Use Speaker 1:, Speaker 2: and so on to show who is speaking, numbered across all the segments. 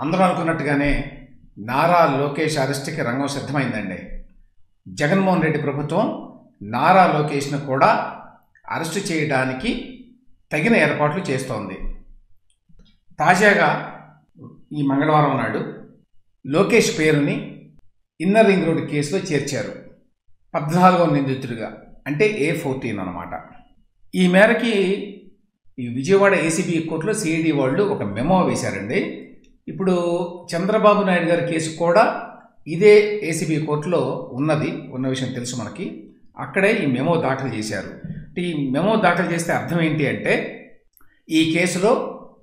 Speaker 1: అందరూ అనుకున్నట్టుగానే నారా లోకేష్ అరెస్ట్కి రంగం సిద్ధమైందండి జగన్మోహన్ రెడ్డి ప్రభుత్వం నారా లోకేష్ను కూడా అరెస్టు చేయడానికి తగిన ఏర్పాట్లు చేస్తోంది తాజాగా ఈ మంగళవారం నాడు లోకేష్ పేరుని ఇన్నర్ రింగ్ రోడ్ కేసులో చేర్చారు పద్నాలుగో నిందితుడిగా అంటే ఏ ఫోర్టీన్ అనమాట ఈ మేరకి ఈ విజయవాడ ఏసీబీ కోర్టులో సిఐడి వాళ్ళు ఒక మెమో వేశారండి ఇప్పుడు చంద్రబాబు నాయుడు గారి కేసు కూడా ఇదే ఏసీబీ కోర్టులో ఉన్నది ఉన్న విషయం తెలుసు మనకి అక్కడే ఈ మెమో దాఖలు చేశారు ఈ మెమో దాఖలు చేస్తే అర్థం ఏంటి అంటే ఈ కేసులో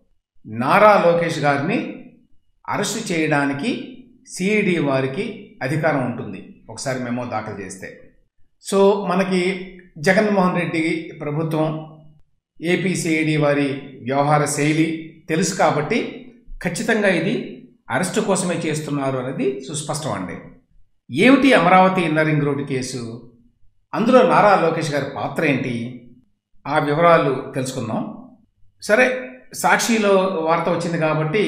Speaker 1: నారా లోకేష్ గారిని అరెస్టు చేయడానికి సిఐడి వారికి అధికారం ఉంటుంది ఒకసారి మెమో దాఖలు చేస్తే సో మనకి జగన్మోహన్ రెడ్డి ప్రభుత్వం ఏపీ సిఐడి వారి వ్యవహార శైలి తెలుసు కాబట్టి ఖచ్చితంగా ఇది అరెస్టు కోసమే చేస్తున్నారు అనేది సుస్పష్టం అండి ఏమిటి Amaravati inner ring road case అందులో నారా లోకేష్ గారి పాత్ర ఏంటి ఆ వివరాలు తెలుసుకుందాం సరే సాక్షిలో వార్త వచ్చింది కాబట్టి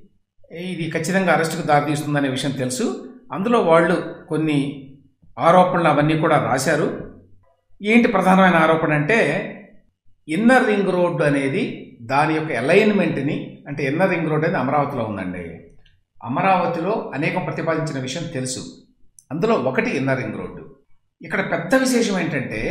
Speaker 1: ఇది ఖచ్చితంగా అరెస్టుకు దారితీస్తుందనే విషయం తెలుసు అందులో వాళ్ళు కొన్ని ఆరోపణలు అవన్నీ కూడా రాశారు ఏంటి ప్రధానమైన ఆరోపణ అంటే ఇన్నర్ రింగ్ రోడ్డు అనేది దాని యొక్క అలైన్మెంట్ని అంటే ఇన్నర్ రింగ్ రోడ్ అనేది అమరావతిలో ఉందండి అమరావతిలో అనేకం ప్రతిపాదించిన విషయం తెలుసు అందులో ఒకటి ఇన్నర్ రింగ్ రోడ్డు ఇక్కడ పెద్ద విశేషం ఏంటంటే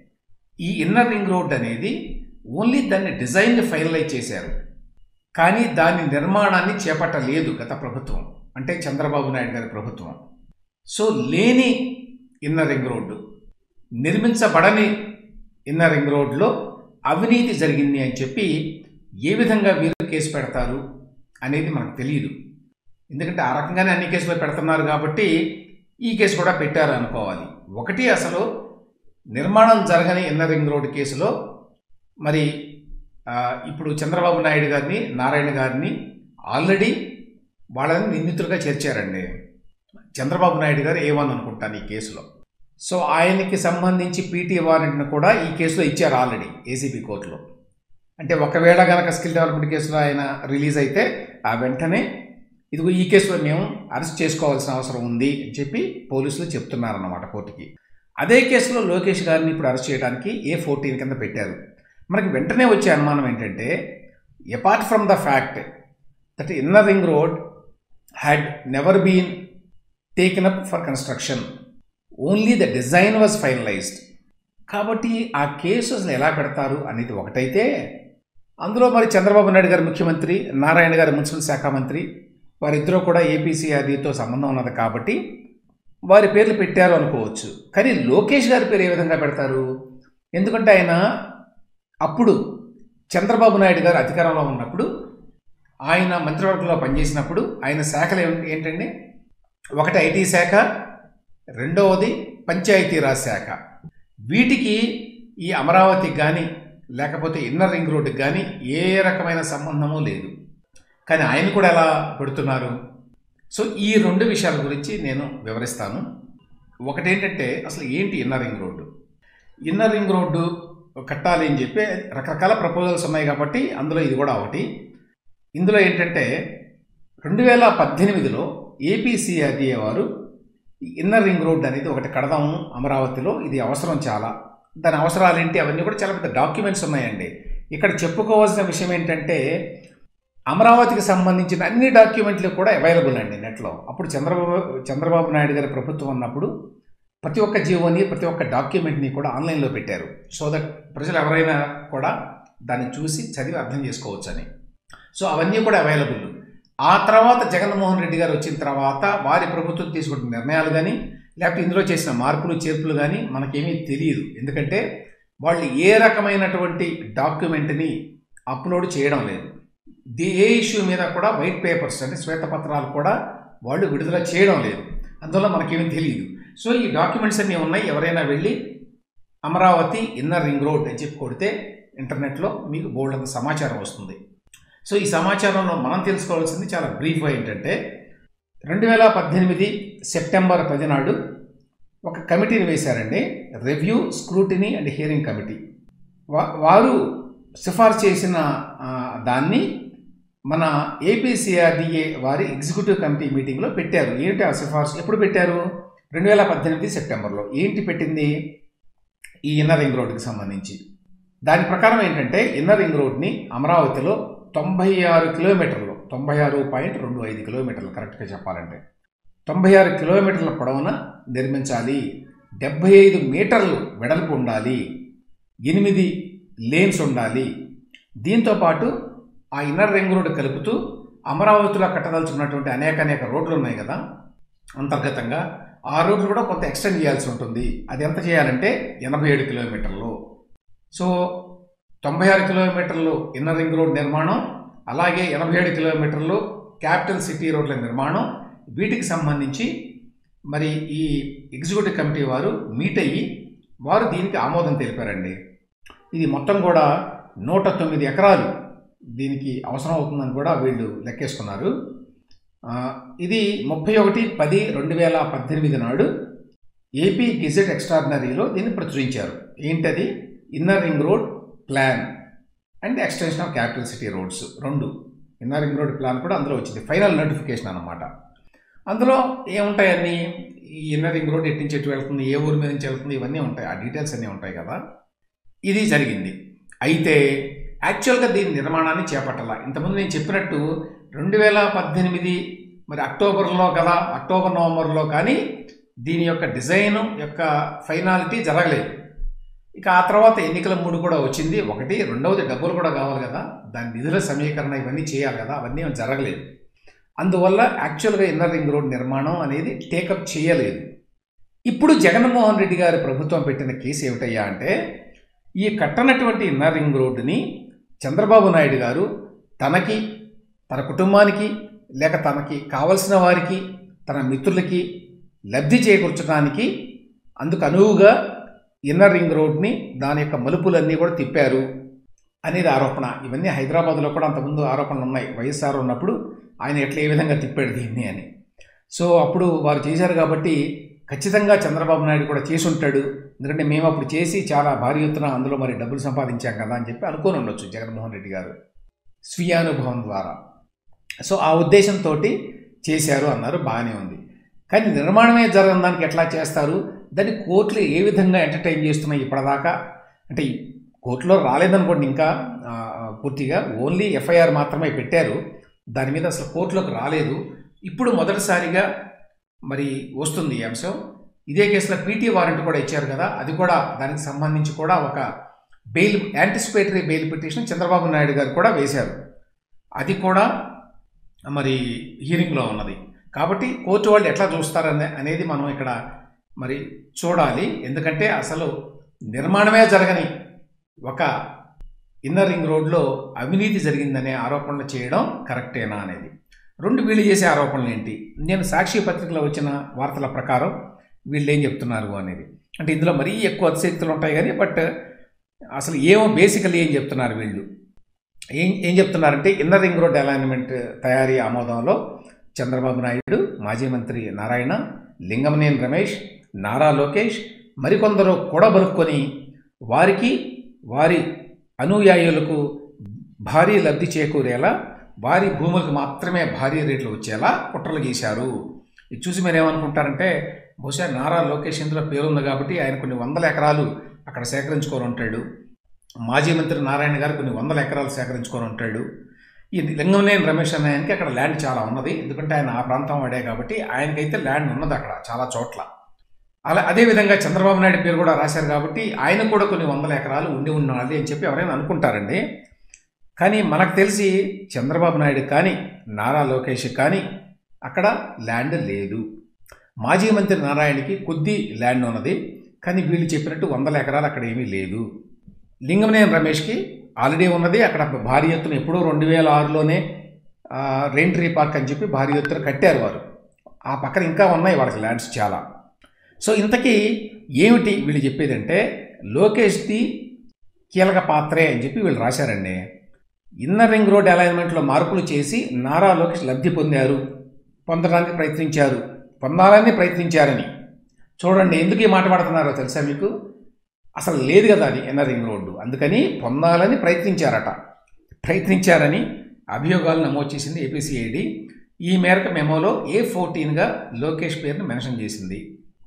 Speaker 1: ఈ ఇన్నర్ రింగ్ రోడ్ అనేది ఓన్లీ దాన్ని డిజైన్ ఫైనలైజ్ చేశారు కానీ దాని నిర్మాణాన్ని చేపట్టలేదు గత ప్రభుత్వం అంటే చంద్రబాబు నాయుడు గారి ప్రభుత్వం సో లేని ఇన్నర్ రింగ్ రోడ్డు నిర్మించబడని ఇన్నర్ రింగ్ రోడ్లో అవినీతి జరిగింది అని చెప్పి ఏ విధంగా వీరు కేసు పెడతారు అనేది మనకు తెలియదు ఎందుకంటే ఆ రకంగానే అన్ని కేసులు పెడుతున్నారు కాబట్టి ఈ కేసు కూడా పెట్టారు అనుకోవాలి ఒకటి అసలు నిర్మాణం జరగని ఇన్నర్ రింగ్ రోడ్ కేసులో మరి ఆ, ఇప్పుడు చంద్రబాబు నాయుడు గారిని నారాయణ గారిని ఆల్రెడీ వాళ్ళని నిందితులుగా చేర్చారండి చంద్రబాబు నాయుడు గారు ఏమని అనుకుంటాను ఈ కేసులో సో ఆయనకి సంబంధించి పీటీ వారెంట్ను కూడా ఈ కేసులో ఇచ్చారు ఆల్రెడీ ఏసీబీ కోర్టులో అంటే ఒకవేళ గనక స్కిల్ డెవలప్మెంట్ కేసులో ఆయన రిలీజ్ అయితే ఆ వెంటనే ఇదిగో ఈ కేసులో మేము అరెస్ట్ చేసుకోవాల్సిన అవసరం ఉంది అని చెప్పి పోలీసులు చెప్తున్నారన్నమాట కోర్టుకి అదే కేసులో లోకేష్ గారిని ఇప్పుడు అరెస్ట్ చేయడానికి ఏ ఫోర్టీన్ కింద పెట్టారు మనకి వెంటనే వచ్చే అనుమానం ఏంటంటే apart from the fact that inner ring road had never been taken up for construction only the design was finalised కాబట్టి ఆ కేసు అసలు ఎలా పెడతారు అనేది ఒకటైతే అందులో మరి చంద్రబాబు నాయుడు గారు ముఖ్యమంత్రి నారాయణ గారు మున్సిపల్ శాఖ మంత్రి వారిద్దరూ కూడా ఏపీసీఆర్డీతో సంబంధం ఉన్నది కాబట్టి వారి పేర్లు పెట్టారు అనుకోవచ్చు కానీ లోకేష్ గారి పేరు ఏ విధంగా పెడతారు ఎందుకంటే ఆయన అప్పుడు చంద్రబాబు నాయుడు గారు అధికారంలో ఉన్నప్పుడు ఆయన మంత్రివర్గంలో పనిచేసినప్పుడు ఆయన శాఖలు ఏం- ఏంటండి ఒకటి ఐటీ శాఖ రెండవది పంచాయతీరాజ్ శాఖ వీటికి ఈ అమరావతికి కానీ లేకపోతే ఇన్నర్ రింగ్ రోడ్డుకి కానీ ఏ రకమైన సంబంధము లేదు కానీ ఆయన కూడా ఎలా పెడుతున్నారు సో ఈ రెండు విషయాల గురించి నేను వివరిస్తాను ఒకటేంటంటే అసలు ఏంటి inner ring road inner ring road కట్టాలి అని చెప్పి రకరకాల ప్రపోజల్స్ ఉన్నాయి కాబట్టి అందులో ఇది కూడా ఒకటి ఇందులో ఏంటంటే రెండు వేల పద్దెనిమిదిలో ఏపీసీఆర్డీఏ వారు ఈ ఇన్నర్ రింగ్ రోడ్ అనేది ఒకటి కడదాము అమరావతిలో ఇది అవసరం చాలా దాని అవసరాలు ఏంటి అవన్నీ కూడా చాలా పెద్ద డాక్యుమెంట్స్ ఉన్నాయండి ఇక్కడ చెప్పుకోవాల్సిన విషయం ఏంటంటే అమరావతికి సంబంధించిన అన్ని డాక్యుమెంట్లు కూడా అవైలబుల్ అండి నెట్లో అప్పుడు చంద్రబాబు చంద్రబాబు నాయుడు గారి ప్రభుత్వం ఉన్నప్పుడు ప్రతి ఒక్క జీవోని ప్రతి ఒక్క డాక్యుమెంట్ని కూడా ఆన్లైన్లో పెట్టారు సో దట్ ప్రజలు ఎవరైనా కూడా దాన్ని చూసి చదివి అర్థం చేసుకోవచ్చు అని సో అవన్నీ కూడా అవైలబుల్ ఆ తర్వాత జగన్మోహన్ రెడ్డి గారు వచ్చిన తర్వాత వారి ప్రభుత్వం తీసుకుంటున్న నిర్ణయాలు కానీ లేకపోతే ఇందులో చేసిన మార్పులు చేర్పులు కానీ మనకేమీ తెలియదు ఎందుకంటే వాళ్ళు ఏ రకమైనటువంటి డాక్యుమెంట్ని అప్లోడ్ చేయడం లేదు ది ఏ ఇష్యూ మీద కూడా వైట్ పేపర్స్ అంటే శ్వేతపత్రాలు కూడా వాళ్ళు విడుదల చేయడం లేదు అందువల్ల మనకేమీ తెలియదు సో ఈ డాక్యుమెంట్స్ అన్నీ ఉన్నాయి ఎవరైనా వెళ్ళి అమరావతి ఇన్నర్ రింగ్ రోడ్ అని చెప్పి కొడితే ఇంటర్నెట్లో మీకు బోల్డ్ అంత సమాచారం వస్తుంది సో ఈ సమాచారంలో మనం తెలుసుకోవాల్సింది చాలా బ్రీఫ్గా ఏంటంటే రెండు వేల పద్దెనిమిది సెప్టెంబర్ పది నాడు ఒక కమిటీని వేశారండి review scrutiny and hearing committee వా వారు సిఫార్సు చేసిన ఆ, దాన్ని మన ఏపీసీఆర్డీఏ వారి ఎగ్జిక్యూటివ్ కమిటీ మీటింగ్లో పెట్టారు ఏంటి ఆ సిఫార్సు ఎప్పుడు పెట్టారు రెండు వేల పద్దెనిమిది సెప్టెంబర్లో ఏంటి పెట్టింది ఈ ఇన్నర్ రింగ్ రోడ్డుకి సంబంధించి దాని ప్రకారం ఏంటంటే ఇన్నర్ రింగ్ రోడ్ని అమరావతిలో తొంభై ఆరు కిలోమీటర్లు తొంభై ఆరు పాయింట్ రెండు ఐదు కిలోమీటర్లు కరెక్ట్గా చెప్పాలంటే తొంభై ఆరు కిలోమీటర్ల పొడవున నిర్మించాలి డెబ్భై ఐదు మీటర్లు వెడల్పు ఉండాలి ఎనిమిది లేన్స్ ఉండాలి దీంతోపాటు ఆ ఇన్నర్ రింగ్ రోడ్డు కలుపుతూ అమరావతిలో కట్టదలుచుకున్నటువంటి అనేక అనేక రోడ్లు ఉన్నాయి కదా అంతర్గతంగా ఆ రోడ్లు కూడా కొంత ఎక్స్టెండ్ చేయాల్సి ఉంటుంది అది ఎంత చేయాలంటే ఎనభై ఏడు కిలోమీటర్లు సో తొంభై ఆరు కిలోమీటర్లు ఇన్నర్ రింగ్ రోడ్ నిర్మాణం అలాగే ఎనభై ఏడు కిలోమీటర్లు క్యాపిటల్ సిటీ రోడ్ల నిర్మాణం వీటికి సంబంధించి మరి ఈ ఎగ్జిక్యూటివ్ కమిటీ వారు మీట్ అయ్యి వారు దీనికి ఆమోదం తెలిపారండి ఇది మొత్తం కూడా నూట తొమ్మిది ఎకరాలు దీనికి అవసరం అవుతుందని కూడా వీళ్ళు లెక్కేసుకున్నారు ఆ, ఇది ముప్పై ఒకటి పది రెండు వేల పద్దెనిమిది నాడు ఏపీ గెజెట్ ఎక్స్ట్రాడినరీలో దీన్ని ప్రచురించారు ఏంటది inner ring road plan and extension of capital city roads రెండు ఇన్నర్ రింగ్ రోడ్ ప్లాన్ కూడా అందులో వచ్చింది ఫైనల్ నోటిఫికేషన్ అన్నమాట అందులో ఏముంటాయన్నీ ఈ ఇన్నర్ రింగ్ రోడ్ ఎటు నుంచి ఎటు వెళ్తుంది ఏ ఊరి మీద నుంచి వెళ్తుంది ఇవన్నీ ఉంటాయి ఆ డీటెయిల్స్ అన్నీ ఉంటాయి కదా ఇది జరిగింది అయితే యాక్చువల్గా దీని నిర్మాణాన్ని చేపట్టాల ఇంతకుముందు నేను చెప్పినట్టు రెండు వేల పద్దెనిమిది మరి అక్టోబర్లో కదా అక్టోబర్ నవంబర్లో కానీ దీని యొక్క డిజైన్ యొక్క ఫైనాలిటీ జరగలేదు ఇక ఆ తర్వాత ఎన్నికల మూడు కూడా వచ్చింది ఒకటి రెండవది డబ్బులు కూడా కావాలి కదా దాని నిధుల సమీకరణ ఇవన్నీ చేయాలి కదా అవన్నీ ఏం జరగలేదు అందువల్ల యాక్చువల్గా ఇన్నర్ రింగ్ రోడ్ నిర్మాణం అనేది టేకప్ చేయలేదు ఇప్పుడు జగన్మోహన్ రెడ్డి గారి ప్రభుత్వం పెట్టిన కేసు ఏమిటయ్యా అంటే ఈ కట్టనటువంటి ఇన్నర్ రింగ్ రోడ్డుని చంద్రబాబు నాయుడు గారు తనకి తన కుటుంబానికి లేక తనకి కావలసిన వారికి తన మిత్రులకి లబ్ధి చేకూర్చడానికి అందుకు అనువుగా ఇన్నర్ రింగ్ రోడ్ని దాని యొక్క మలుపులన్నీ కూడా తిప్పారు అనేది ఆరోపణ ఇవన్నీ హైదరాబాద్లో కూడా అంతకుముందు ఆరోపణలు ఉన్నాయి వైఎస్ఆర్ ఉన్నప్పుడు ఆయన ఎట్లా ఏ విధంగా తిప్పాడు దీన్ని అని సో అప్పుడు వారు చేశారు కాబట్టి ఖచ్చితంగా చంద్రబాబు నాయుడు కూడా చేసి ఉంటాడు ఎందుకంటే మేము అప్పుడు చేసి చాలా భారీ ఎత్తున అందులో మరి డబ్బులు సంపాదించాం కదా అని చెప్పి అనుకోని ఉండొచ్చు జగన్మోహన్ రెడ్డి గారు స్వీయానుభవం ద్వారా సో ఆ ఉద్దేశంతో చేశారు అన్నారు బాగానే ఉంది కానీ నిర్మాణమే జరగని దానికి ఎట్లా చేస్తారు దాన్ని కోర్టులు ఏ విధంగా ఎంటర్టైన్ చేస్తున్నాయి ఇప్పటిదాకా అంటే ఈ కోర్టులో రాలేదనుకోండి ఇంకా ఆ, పూర్తిగా ఓన్లీ ఎఫ్ఐఆర్ మాత్రమే పెట్టారు దాని మీద అసలు కోర్టులోకి రాలేదు ఇప్పుడు మొదటిసారిగా మరి వస్తుంది ఈ అంశం ఇదే కేసులో పీటీ వారెంట్ కూడా ఇచ్చారు కదా అది కూడా దానికి సంబంధించి కూడా ఒక bail anticipatory bail petition Chandrababu Naidu garu కూడా వేశారు అది కూడా మరి హీరింగ్లో ఉన్నది కాబట్టి కోర్టు వాళ్ళు ఎట్లా చూస్తారనే అనేది మనం ఇక్కడ మరి చూడాలి ఎందుకంటే అసలు నిర్మాణమే జరగని ఒక ఇన్నర్ రింగ్ రోడ్లో అవినీతి జరిగిందనే ఆరోపణలు చేయడం కరెక్టేనా అనేది రెండు వీళ్ళు చేసే ఆరోపణలు ఏంటి నేను సాక్షి పత్రికలో వచ్చిన వార్తల ప్రకారం వీళ్ళు ఏం చెప్తున్నారు అనేది అంటే ఇందులో మరీ ఎక్కువ అతిశక్తులు ఉంటాయి కానీ బట్ అసలు ఏమో బేసికలీ ఏం చెప్తున్నారు వీళ్ళు ఏం ఏం చెప్తున్నారంటే ఇన్నర్ రింగ్ రోడ్ అలైన్మెంట్ తయారీ ఆమోదంలో చంద్రబాబు నాయుడు మాజీ మంత్రి నారాయణ లింగమనేని రమేష్ నారా లోకేష్ మరికొందరు కూడా బలుక్కొని వారికి వారి అనుయాయులకు భారీ లబ్ధి చేకూరేలా వారి భూములకు మాత్రమే భారీ రేట్లు వచ్చేలా కుట్రలు గీశారు ఇది చూసి మీరు ఏమనుకుంటారంటే బహుశా నారా లోకేష్ ఇందులో పేరుంది కాబట్టి ఆయన కొన్ని వందల ఎకరాలు అక్కడ సేకరించుకొని ఉంటాడు మాజీ మంత్రి నారాయణ గారు కొన్ని వందల ఎకరాలు సేకరించుకొని ఉంటాడు ఈ లింగంనేని రమేష్ అనే ఆయనకి అక్కడ ల్యాండ్ చాలా ఉన్నది ఎందుకంటే ఆయన ఆ ప్రాంతం వాడే కాబట్టి ఆయనకైతే ల్యాండ్ ఉన్నది అక్కడ చాలా చోట్ల అలా అదేవిధంగా చంద్రబాబు నాయుడు పేరు కూడా రాశారు కాబట్టి ఆయన కూడా కొన్ని వందల ఎకరాలు ఉండి ఉన్నది అని చెప్పి ఎవరైనా అనుకుంటారండి కానీ మనకు తెలిసి చంద్రబాబు నాయుడు కానీ నారా లోకేష్ కానీ అక్కడ ల్యాండ్ లేదు మాజీ మంత్రి నారాయణకి కొద్ది ల్యాండ్ ఉన్నది కానీ వీళ్ళు చెప్పినట్టు వందల ఎకరాలు అక్కడ ఏమీ లేదు లింగమనేని రమేష్కి ఆల్రెడీ ఉన్నది అక్కడ భారీ ఎత్తున ఎప్పుడో రెండు వేల ఆరులోనే రెయిన్ ట్రీ పార్క్ అని చెప్పి భారీ ఎత్తున కట్టారు వారు ఆ పక్కన ఇంకా ఉన్నాయి వాళ్ళకి ల్యాండ్స్ చాలా సో ఇంతకీ ఏమిటి వీళ్ళు చెప్పేదంటే లోకేష్ది కీలక పాత్రే అని చెప్పి వీళ్ళు రాశారండి ఇన్నర్ రింగ్ రోడ్ అలైన్మెంట్లో మార్పులు చేసి నారా లోకేష్ లబ్ధి పొందారు పొందడానికి ప్రయత్నించారు పొందాలని ప్రయత్నించారని చూడండి ఎందుకు ఈ మాట పడుతున్నారో తెలుసా మీకు అసలు లేదు కదా అది ఇన్నర్ రింగ్ రోడ్డు అందుకని పొందాలని ప్రయత్నించారట ప్రయత్నించారని అభియోగాలు నమోదు చేసింది ఏపీసీఐడి ఈ మేరకు మెమోలో ఏ ఫోర్టీన్గా లోకేష్ పేరును మెన్షన్ చేసింది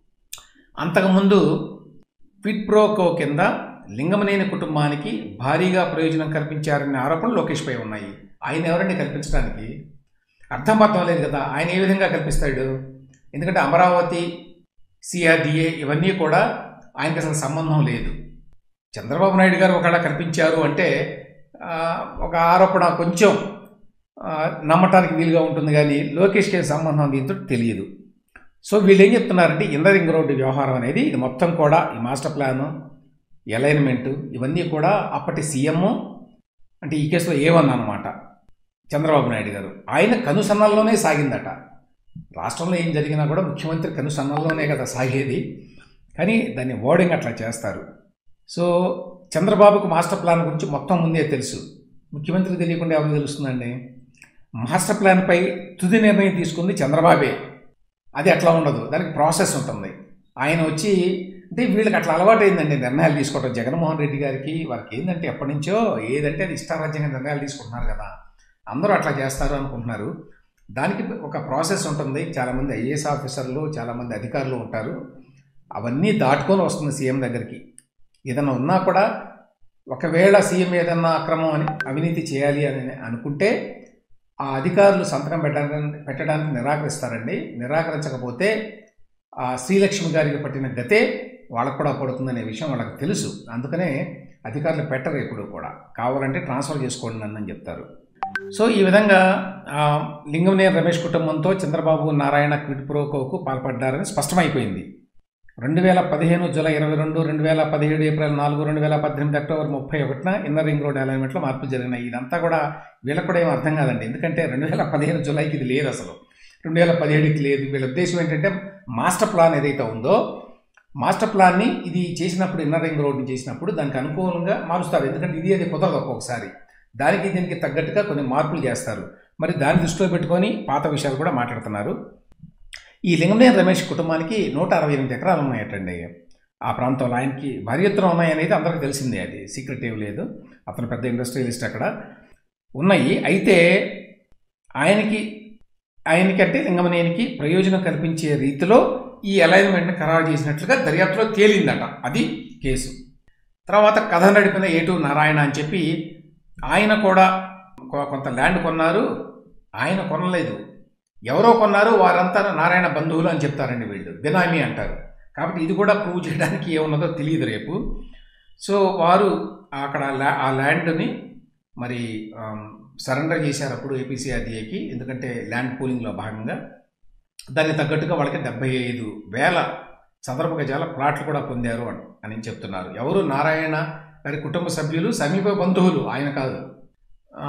Speaker 1: అంతకుముందు క్విడ్ ప్రోకో కింద లింగమనేని కుటుంబానికి భారీగా ప్రయోజనం కల్పించారనే ఆరోపణలు లోకేష్పై ఉన్నాయి ఆయన ఎవరండి కల్పించడానికి అర్థం పర్థం లేదు కదా ఆయన ఏ విధంగా కల్పిస్తాడు ఎందుకంటే అమరావతి సిఆర్డిఏ ఇవన్నీ కూడా ఆయనకి అసలు సంబంధం లేదు చంద్రబాబు నాయుడు గారు ఒకవేళ కల్పించారు అంటే ఆ, ఒక ఆరోపణ కొంచెం ఆ, నమ్మటానికి వీలుగా ఉంటుంది కానీ లోకేష్కి సంబంధం దీంతో తెలియదు సో వీళ్ళు ఏం చెప్తున్నారంటే ఇన్నర్ రింగ్ రోడ్డు వ్యవహారం అనేది ఇది మొత్తం కూడా ఈ మాస్టర్ ప్లాను అలైన్మెంటు ఇవన్నీ కూడా అప్పటి సీఎం అంటే ఈ కేసులో ఏవన్ అనమాట చంద్రబాబు నాయుడు గారు ఆయన కనుసన్నల్లోనే సాగిందట రాష్ట్రంలో ఏం జరిగినా కూడా ముఖ్యమంత్రి కనుసన్నల్లోనే కదా సాగేది కానీ దాన్ని ఓడింగ్ అట్లా చేస్తారు సో చంద్రబాబుకు మాస్టర్ ప్లాన్ గురించి మొత్తం ముందే తెలుసు ముఖ్యమంత్రికి తెలియకుండా ఎవరికి తెలుస్తుందండి మాస్టర్ ప్లాన్పై తుది నిర్ణయం తీసుకుంది చంద్రబాబే అది అట్లా ఉండదు దానికి ప్రాసెస్ ఉంటుంది ఆయన వచ్చి అంటే వీళ్ళకి అట్లా అలవాటైందండి నిర్ణయాలు తీసుకోవడం జగన్మోహన్ రెడ్డి గారికి వారికి ఏంటంటే ఎప్పటి నుంచో ఏదంటే అది ఇష్టారాజ్యంగా నిర్ణయాలు తీసుకుంటున్నారు కదా అందరూ అట్లా చేస్తారు అనుకుంటున్నారు దానికి ఒక ప్రాసెస్ ఉంటుంది చాలామంది ఐఏఎస్ ఆఫీసర్లు చాలామంది అధికారులు ఉంటారు అవన్నీ దాటుకొని వస్తుంది సీఎం దగ్గరికి ఏదైనా ఉన్నా కూడా ఒకవేళ సీఎం ఏదన్నా అక్రమం అని అవినీతి చేయాలి అని అనుకుంటే ఆ అధికారులు సంతకం పెట్టడానికి పెట్టడానికి నిరాకరిస్తారండి నిరాకరించకపోతే ఆ శ్రీలక్ష్మి గారికి పట్టిన గతే వాళ్ళకు కూడా పడుతుందనే విషయం వాళ్ళకి తెలుసు అందుకనే అధికారులు పెట్టరు ఎప్పుడు కూడా కావాలంటే ట్రాన్స్ఫర్ చేసుకోండి నన్ను అని చెప్తారు సో ఈ విధంగా ఆ, లింగంనేని రమేష్ కుటుంబంతో చంద్రబాబు నారాయణ క్విడ్ ప్రోకోకు పాల్పడ్డారని స్పష్టమైపోయింది రెండు వేల పదిహేను జూలై ఇరవై రెండు రెండు వేల పదిహేడు ఏప్రిల్ నాలుగు రెండు వేల పద్దెనిమిది అక్టోబర్ ముప్పై ఒకటిన ఇన్నర్ రింగ్ రోడ్ అలైన్మెంట్లో మార్పులు జరిగినాయి ఇదంతా కూడా వీళ్ళకి కూడా ఏం అర్థం కాదండి ఎందుకంటే రెండు వేల పదిహేను జూలైకి ఇది లేదు అసలు రెండు వేల పదిహేడుకి లేదు వీళ్ళ ఉద్దేశం ఏంటంటే మాస్టర్ ప్లాన్ ఏదైతే ఉందో మాస్టర్ ప్లాన్ని ఇది చేసినప్పుడు ఇన్నర్ రింగ్ రోడ్ని చేసినప్పుడు దానికి అనుకూలంగా మారుస్తారు ఎందుకంటే ఇది అది కుదరదు ఒక్కొక్కసారి దానికి దీనికి తగ్గట్టుగా కొన్ని మార్పులు చేస్తారు మరి దాన్ని దృష్టిలో పెట్టుకొని పాత విషయాలు కూడా మాట్లాడుతున్నారు ఈ లింగంనేని రమేష్ కుటుంబానికి నూట అరవై ఎనిమిది ఎకరాలు ఉన్నాయటండి ఆ ప్రాంతంలో ఆయనకి భారీ ఎత్తున ఉన్నాయనేది అందరికీ తెలిసిందే అది సీక్రెట్ ఏం లేదు అతను పెద్ద ఇండస్ట్రియలిస్ట్ అక్కడ ఉన్నాయి అయితే ఆయనకి ఆయనకంటే లింగమనేనికి ప్రయోజనం కల్పించే రీతిలో ఈ అలైన్మెంట్ని ఖరారు చేసినట్లుగా దర్యాప్తులో తేలిందట అది కేసు తర్వాత కథ నడిపిన ఏటు నారాయణ అని చెప్పి ఆయన కూడా కొ- కొంత ల్యాండ్ కొన్నారు ఆయన కొనలేదు ఎవరో కొన్నారు వారంతా నారాయణ బంధువులు అని చెప్తారండి వీళ్ళు బినామీ అంటారు కాబట్టి ఇది కూడా ప్రూవ్ చేయడానికి ఏమున్నదో తెలియదు రేపు సో వారు అక్కడ ల్యా ఆ ల్యాండ్ని మరి సరెండర్ చేశారు అప్పుడు ఏపీసీఆర్డీఏకి ఎందుకంటే ల్యాండ్ పూలింగ్లో భాగంగా దానికి తగ్గట్టుగా వాళ్ళకి డెబ్బై ఐదు వేల చదరపు గజాల ప్లాట్లు కూడా పొందారు అని అని చెప్తున్నారు ఎవరు నారాయణ గారి కుటుంబ సభ్యులు సమీప బంధువులు ఆయన కాదు ఆ,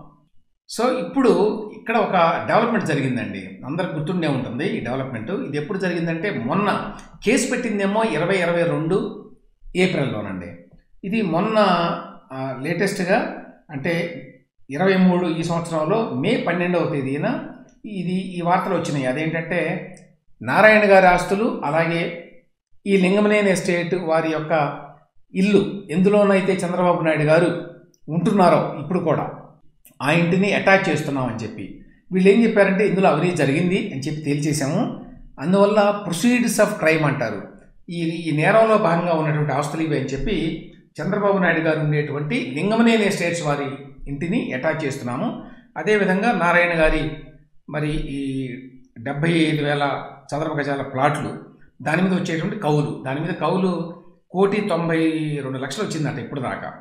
Speaker 1: సో ఇప్పుడు ఇక్కడ ఒక డెవలప్మెంట్ జరిగిందండి అందరికి గుర్తుండే ఉంటుంది ఈ డెవలప్మెంట్ ఇది ఎప్పుడు జరిగిందంటే మొన్న కేసు పెట్టిందేమో ఇరవై ఇరవై రెండు ఏప్రిల్లోనండి ఇది మొన్న లేటెస్ట్గా అంటే ఇరవై మూడు ఈ సంవత్సరంలో మే పన్నెండవ తేదీన ఇది ఈ వార్తలు వచ్చినాయి అదేంటంటే నారాయణ గారి ఆస్తులు అలాగే ఈ లింగమనేని ఎస్టేట్ వారి యొక్క ఇల్లు ఎందులోనైతే చంద్రబాబు నాయుడు గారు ఉంటున్నారో ఇప్పుడు కూడా ఆ ఇంటిని అటాచ్ చేస్తున్నామని చెప్పి వీళ్ళు ఏం చెప్పారంటే ఇందులో అవినీతి జరిగింది అని చెప్పి తేల్చేశాము అందువల్ల ప్రొసీడ్స్ ఆఫ్ క్రైమ్ అంటారు ఈ ఈ నేరంలో భాగంగా ఉన్నటువంటి ఆస్తులు ఇవి అని చెప్పి చంద్రబాబు నాయుడు గారు ఉండేటువంటి లింగమనేని ఎస్టేట్స్ వారి ఇంటిని అటాచ్ చేస్తున్నాము అదేవిధంగా నారాయణ గారి మరి ఈ డెబ్బై ఐదు వేల చదరపు గజాల ప్లాట్లు దాని మీద వచ్చేటువంటి కౌలు దాని మీద కౌలు కోటి తొంభై రెండు లక్షలు వచ్చిందట ఇప్పుడు దాకా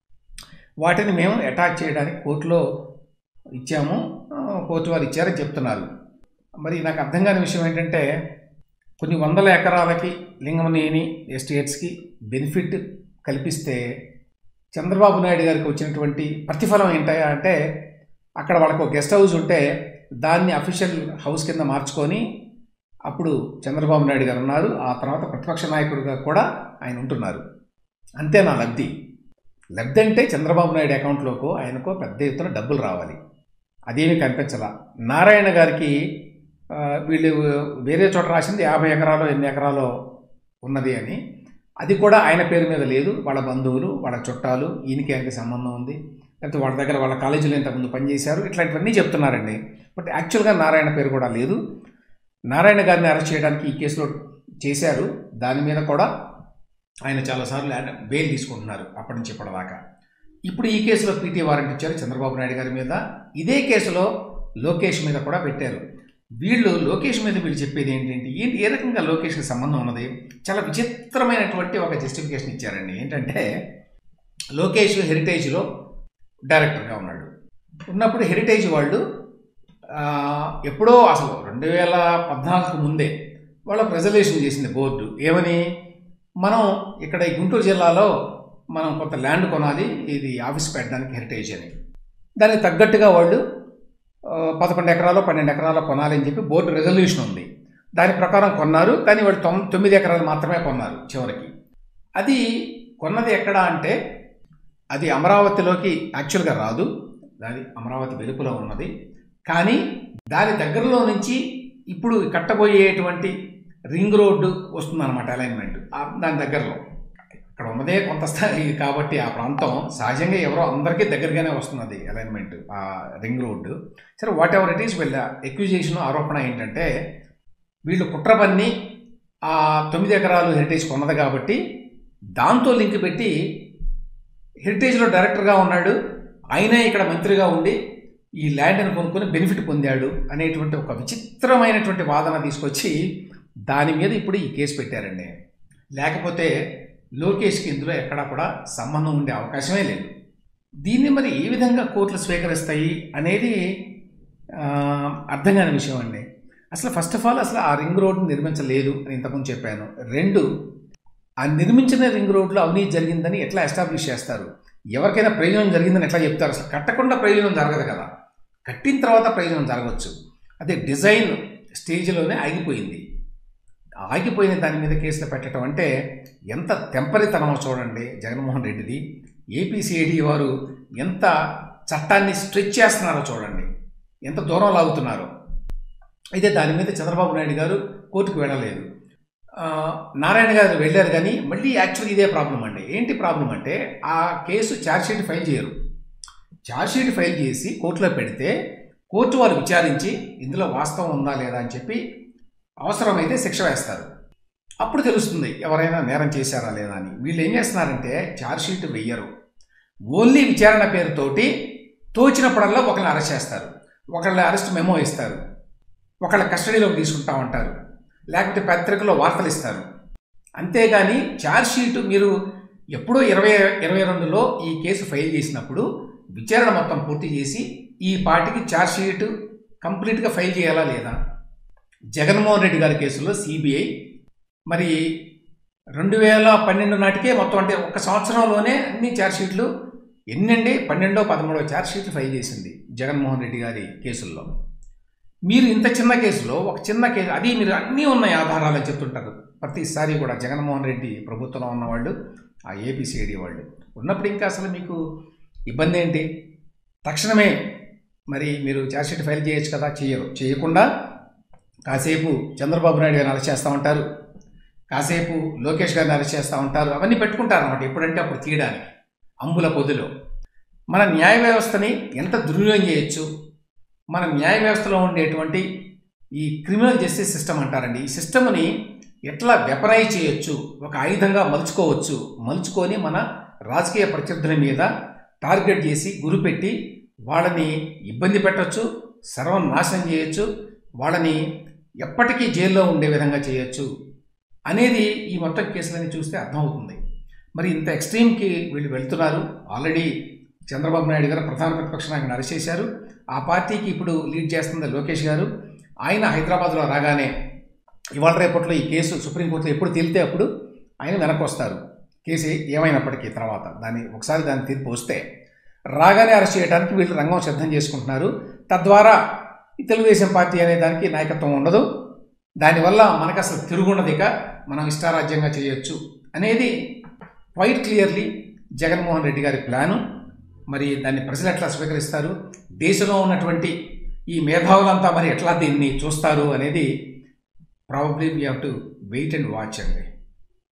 Speaker 1: వాటిని మేము అటాచ్ చేయడానికి కోర్టులో ఇచ్చాము ఆ, కోర్టు వారు ఇచ్చారని చెప్తున్నారు మరి నాకు అర్థం కాని విషయం ఏంటంటే కొన్ని వందల ఎకరాలకి లింగమనేని ఎస్టేట్స్కి బెనిఫిట్ కల్పిస్తే చంద్రబాబు నాయుడు గారికి వచ్చినటువంటి ప్రతిఫలం ఏంటయా అంటే అక్కడ వాళ్ళకు ఒక గెస్ట్ హౌస్ ఉంటే దాన్ని అఫీషియల్ హౌస్ కింద మార్చుకొని అప్పుడు చంద్రబాబు నాయుడు గారు ఉన్నారు ఆ తర్వాత ప్రతిపక్ష నాయకుడిగా కూడా ఆయన ఉంటున్నారు అంతే నా లబ్ధి లబ్ధి అంటే చంద్రబాబు నాయుడు అకౌంట్లోకో ఆయనకో పెద్ద ఎత్తున డబ్బులు రావాలి అదేమీ కనిపించలా నారాయణ గారికి ఆ, వీళ్ళు వేరే చోట రాసింది యాభై ఎకరాలు ఎన్ని ఎకరాలో ఉన్నది అని అది కూడా ఆయన పేరు మీద లేదు వాళ్ళ బంధువులు వాళ్ళ చుట్టాలు ఈయనకి ఆయనకి సంబంధం ఉంది లేకపోతే వాళ్ళ దగ్గర వాళ్ళ కాలేజీలో ఇంతకుముందు పనిచేశారు ఇట్లాంటివన్నీ చెప్తున్నారండి బట్ యాక్చువల్గా నారాయణ పేరు కూడా లేదు నారాయణ గారిని అరెస్ట్ చేయడానికి ఈ కేసులో చేశారు దాని మీద కూడా ఆయన చాలాసార్లు ఆయన బెయిల్ తీసుకుంటున్నారు అప్పటి నుంచి ఇప్పటిదాకా ఇప్పుడు ఈ కేసులో పీటీ వారెంట్ ఇచ్చారు చంద్రబాబు నాయుడు గారి మీద ఇదే కేసులో లోకేష్ మీద కూడా పెట్టారు వీళ్ళు లోకేష్ మీద వీళ్ళు చెప్పేది ఏంటంటే ఏంటి ఏ రకంగా లోకేష్కి సంబంధం ఉన్నది చాలా విచిత్రమైనటువంటి ఒక జస్టిఫికేషన్ ఇచ్చారండి ఏంటంటే లోకేష్ హెరిటేజ్లో డైరెక్టర్గా ఉన్నాడు ఉన్నప్పుడు హెరిటేజ్ వాళ్ళు ఆ, ఎప్పుడో అసలు రెండు వేల పద్నాలుగు ముందే వాళ్ళకు రిజర్వేషన్ చేసింది బోర్డు ఏమని మనం ఇక్కడ ఈ గుంటూరు జిల్లాలో మనం కొంత ల్యాండ్ కొనాలి ఇది ఆఫీస్ పెట్టడానికి హెరిటేజ్ అని దానికి తగ్గట్టుగా వాళ్ళు ఆ, పదకొండు ఎకరాలు పన్నెండు ఎకరాలు కొనాలి అని చెప్పి బోర్డు రెజల్యూషన్ ఉంది దాని ప్రకారం కొన్నారు కానీ వాళ్ళు తొమ్ తొమ్మిది ఎకరాలు మాత్రమే కొన్నారు చివరికి అది కొన్నది ఎక్కడ అంటే అది అమరావతిలోకి యాక్చువల్గా రాదు అది అమరావతి వెలుపులో ఉన్నది కానీ దాని దగ్గరలో నుంచి ఇప్పుడు కట్టబోయేటువంటి రింగ్ రోడ్డు వస్తుందన్నమాట అలైన్మెంట్ ఆ- దాని దగ్గరలో అక్కడ ఉన్నదే కొంత స్థాయి కాబట్టి ఆ ప్రాంతం సహజంగా ఎవరో అందరికీ దగ్గరగానే వస్తున్నది అలైన్మెంట్ ఆ రింగ్ రోడ్డు సరే వాట్ ఎవర్ ఇట్ ఈస్ వీళ్ళ ఎక్విజేషన్ ఆరోపణ ఏంటంటే వీళ్ళు కుట్ర పన్ని ఆ తొమ్మిది ఎకరాలు హెరిటేజ్ కొన్నది కాబట్టి దాంతో లింక్ పెట్టి హెరిటేజ్లో డైరెక్టర్గా ఉన్నాడు ఆయనే ఇక్కడ మంత్రిగా ఉండి ఈ ల్యాండ్ని కొనుక్కొని బెనిఫిట్ పొందాడు అనేటువంటి ఒక విచిత్రమైనటువంటి వాదన తీసుకొచ్చి దాని మీద ఇప్పుడు ఈ కేసు పెట్టారండి లేకపోతే లోకేష్కి ఇందులో ఎక్కడా కూడా సంబంధం ఉండే అవకాశమే లేదు దీన్ని మరి ఏ విధంగా కోర్టులు స్వీకరిస్తాయి అనేది ఆ, అర్థం కాని విషయం అండి అసలు ఫస్ట్ ఆఫ్ ఆల్ అసలు ఆ రింగ్ రోడ్డు నిర్మించలేదు అని ఇంతకుముందు చెప్పాను రెండు ఆ నిర్మించిన రింగ్ రోడ్లో అవినీతి జరిగిందని ఎట్లా ఎస్టాబ్లిష్ చేస్తారు ఎవరికైనా ప్రయోజనం జరిగిందని ఎట్లా చెప్తారు అసలు కట్టకుండా ప్రయోజనం జరగదు కదా కట్టిన తర్వాత ప్రయోజనం జరగవచ్చు అదే డిజైన్ స్టేజ్లోనే ఆగిపోయింది ఆగిపోయిన దాని మీద కేసులు పెట్టడం అంటే ఎంత తెంపరితనమో చూడండి జగన్మోహన్ రెడ్డిది ఏపీసీఐడి వారు ఎంత చట్టాన్ని స్ట్రెచ్ చేస్తున్నారో చూడండి ఎంత దూరం లాగుతున్నారో అయితే దాని మీద చంద్రబాబు నాయుడు గారు కోర్టుకు వెళ్ళలేదు ఆ, నారాయణ గారు వెళ్ళారు కానీ మళ్ళీ యాక్చువల్లీ ఇదే ప్రాబ్లం అండి ఏంటి ప్రాబ్లం అంటే ఆ కేసు ఛార్జ్షీట్ ఫైల్ చేయరు ఛార్జ్షీట్ ఫైల్ చేసి కోర్టులో పెడితే కోర్టు వారు విచారించి ఇందులో వాస్తవం ఉందా లేదా అని చెప్పి అవసరమైతే శిక్ష వేస్తారు అప్పుడు తెలుస్తుంది ఎవరైనా నేరం చేశారా లేదా అని వీళ్ళు ఏం చేస్తున్నారంటే ఛార్జ్షీట్ వెయ్యరు ఓన్లీ విచారణ పేరుతోటి తోచినప్పుడల్లా ఒకరిని అరెస్ట్ చేస్తారు ఒకళ్ళ అరెస్ట్ మెమో ఇస్తారు ఒకళ్ళ కస్టడీలోకి తీసుకుంటా ఉంటారు లేకపోతే పత్రికలో వార్తలు ఇస్తారు అంతేగాని ఛార్జ్షీట్ మీరు ఎప్పుడో ఇరవై ఇరవై రెండులో ఈ కేసు ఫైల్ చేసినప్పుడు విచారణ మొత్తం పూర్తి చేసి ఈ పార్టీకి ఛార్జ్షీట్ కంప్లీట్గా ఫైల్ చేయాలా లేదా జగన్మోహన్ రెడ్డి గారి కేసులో సిబిఐ మరి రెండు వేల పన్నెండు నాటికే మొత్తం అంటే ఒక సంవత్సరంలోనే అన్ని ఛార్జ్షీట్లు ఎన్నండి పన్నెండో పదమూడో ఛార్జ్షీట్లు ఫైల్ చేసింది జగన్మోహన్ రెడ్డి గారి కేసుల్లో మీరు ఇంత చిన్న కేసులో ఒక చిన్న కేసు అది మీరు అన్నీ ఉన్నాయి ఆధారాలు అని చెప్తుంటారు ప్రతిసారి కూడా జగన్మోహన్ రెడ్డి ప్రభుత్వంలో ఉన్నవాళ్ళు ఆ ఏపీసీఐడి వాళ్ళు ఉన్నప్పుడు ఇంకా అసలు మీకు ఇబ్బంది ఏంటి తక్షణమే మరి మీరు ఛార్జ్షీట్ ఫైల్ చేయొచ్చు కదా చేయరు చేయకుండా కాసేపు చంద్రబాబు నాయుడు గారిని అరెస్ట్ చేస్తూ ఉంటారు కాసేపు లోకేష్ గారిని అరెస్ట్ చేస్తూ ఉంటారు అవన్నీ పెట్టుకుంటారు అన్నమాట ఎప్పుడంటే అప్పుడు తీయడానికి అంబుల పొద్దులో మన న్యాయ వ్యవస్థని ఎంత దుర్వినియోగం చేయొచ్చు మన న్యాయ వ్యవస్థలో ఉండేటువంటి ఈ క్రిమినల్ జస్టిస్ సిస్టమ్ అంటారండి ఈ సిస్టమ్ని ఎట్లా వెపరైజ్ చేయొచ్చు ఒక ఆయుధంగా మలుచుకోవచ్చు మలుచుకొని మన రాజకీయ ప్రత్యర్థుల మీద టార్గెట్ చేసి గురిపెట్టి వాళ్ళని ఇబ్బంది పెట్టచ్చు సర్వనాశనం చేయొచ్చు వాళ్ళని ఎప్పటికీ జైల్లో ఉండే విధంగా చేయొచ్చు అనేది ఈ మొత్తం కేసులని చూస్తే అర్థమవుతుంది మరి ఇంత ఎక్స్ట్రీమ్కి వీళ్ళు వెళ్తున్నారు ఆల్రెడీ చంద్రబాబు నాయుడు గారు ప్రధాన ప్రతిపక్ష నాయకుని అరెస్ట్ చేశారు ఆ పార్టీకి ఇప్పుడు లీడ్ చేస్తుంది లోకేష్ గారు ఆయన హైదరాబాద్లో రాగానే ఇవాళ రేపట్లో ఈ కేసు సుప్రీంకోర్టులో ఎప్పుడు తేలితే అప్పుడు ఆయన వెనక్కి వస్తారు కేసు ఏమైనప్పటికీ తర్వాత దాన్ని ఒకసారి దాని తీర్పు వస్తే రాగానే అరెస్ట్ చేయడానికి వీళ్ళు రంగం సిద్ధం చేసుకుంటున్నారు తద్వారా ఈ తెలుగుదేశం పార్టీ అనే దానికి నాయకత్వం ఉండదు దానివల్ల మనకు అసలు తిరుగున్నది ఇక మనం ఇష్టారాజ్యంగా చేయొచ్చు అనేది క్వైట్ క్లియర్లీ జగన్మోహన్ రెడ్డి గారి ప్లాను మరి దాన్ని ప్రజలు ఎట్లా స్వీకరిస్తారు దేశంలో ఉన్నటువంటి ఈ మేధావులంతా మరి ఎట్లా దీన్ని చూస్తారు అనేది probably we have to wait and watch అండి